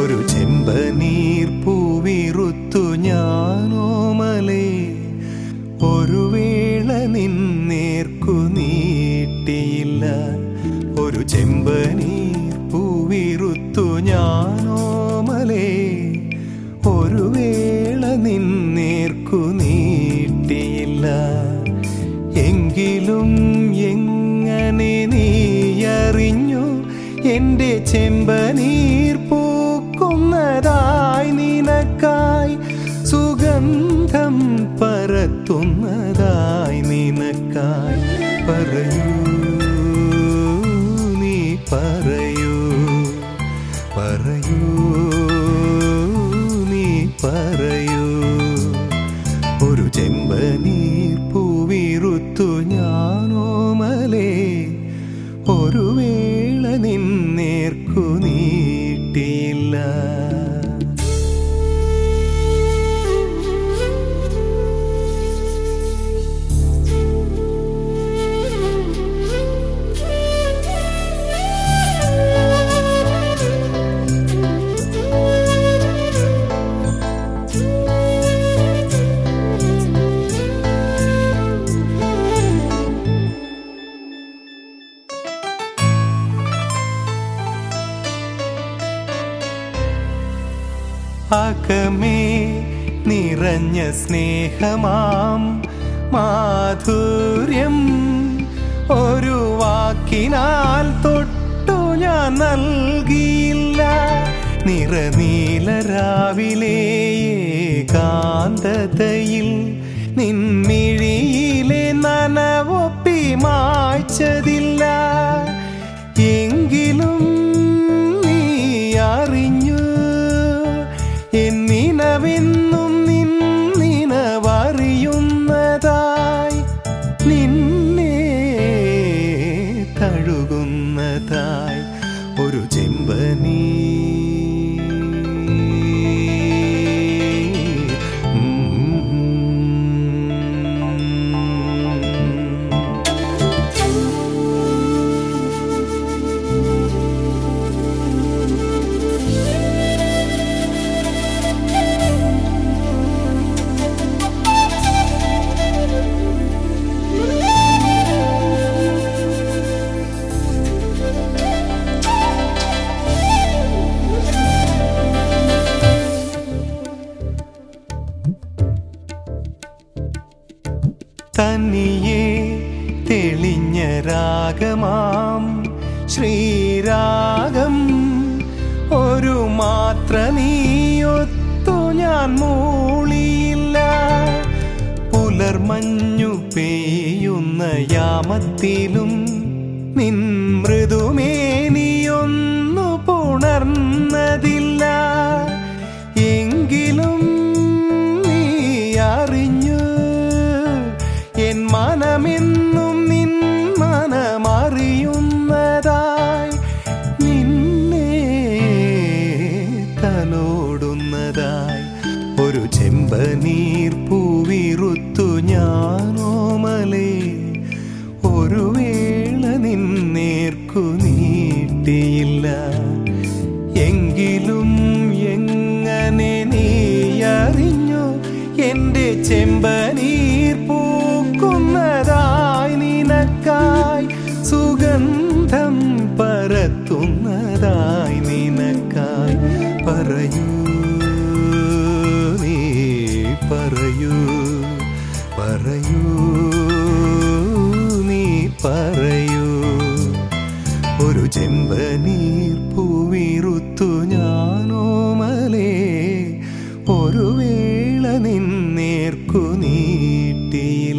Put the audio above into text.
ഒരു ചെമ്പനീർ പൂവിറുത്തു ഞാനോമലേ ഒരു വേള നിന്നേർക്കു നീട്ടിയില്ല ഒരു ചെമ്പനീർ പൂവിറുത്തു ഞാനോമലേ ഒരു വേള നിന്നേർക്കു നീട്ടിയില്ല എങ്കിലും എങ്ങനെ നീ അറിഞ്ഞു എന്റെ ചെമ്പനീർ പൂക്കുന്നതായി നിനക്കായി സുഗന്ധം പരത്തുന്നതായി നിനക്കായി പറയൂ നീ പറയൂ പറയൂ നീ പറയൂ ഒരു ചെമ്പനീർ പൂവിറുത്തു ഞാനോമലേ ഒരു വേള നിന്നേർക്കു നീട്ടിയില്ല അകമേ നിറഞ്ഞ സ്നേഹമാം മാധുര്യം ഒരു വാക്കിനാൽ തൊട്ടു ഞാൻ നൽകിയില്ല നിറനീല രാവിലെ കാന്തതയിൽ നിൻമിഴിയിലെ നനവൊപ്പി മായ്ച്ചതില്ല എങ്കിലും നീ അറിഞ്ഞു എന്നിനവെന്നും നിന്നിനവറിയുന്നതായി നിന്നെ തഴുകുന്നതായി ഒരു ചെമ്പനീ തനിയെ തെളിഞ്ഞ രാഗമാം ശ്രീരാഗം ഒരു മാത്ര നീയൊത്തു ഞാൻ മൂളിയില്ല പുലർമഞ്ഞു പെയ്യുന്ന യാമത്തിലും നിൻ മൃദുമേനിയൊന്നു പുണർന്നതില്ല എങ്കിലും നീ അറിഞ്ഞു എൻ മനമെന്നും നിൻ മനമറിയുന്നതായി നിന്നെ തലോടുന്നതായി ഒരു ചെമ്പനീർ പൂവിറുത്തു ഞാനോമലേ ഒരു വേള നിന്നേർക്കു നീട്ടിയില്ല എങ്കിലും എങ്ങനെ നീ അറിഞ്ഞു എന്റെ ചെമ്പനീർ പൂക്കുന്നതായി നിനക്കായി സുഗന്ധം പരത്തുന്നതായി നിനക്കായി പറയൂ നീ പറയൂ പറയൂ നീ പറയൂ ഒരു ചെമ്പനീർ പൂവിറുത്തു ഞാനോമലേ ഒരു വേള നിന്നേർക്കു നീട്ടിയില്ല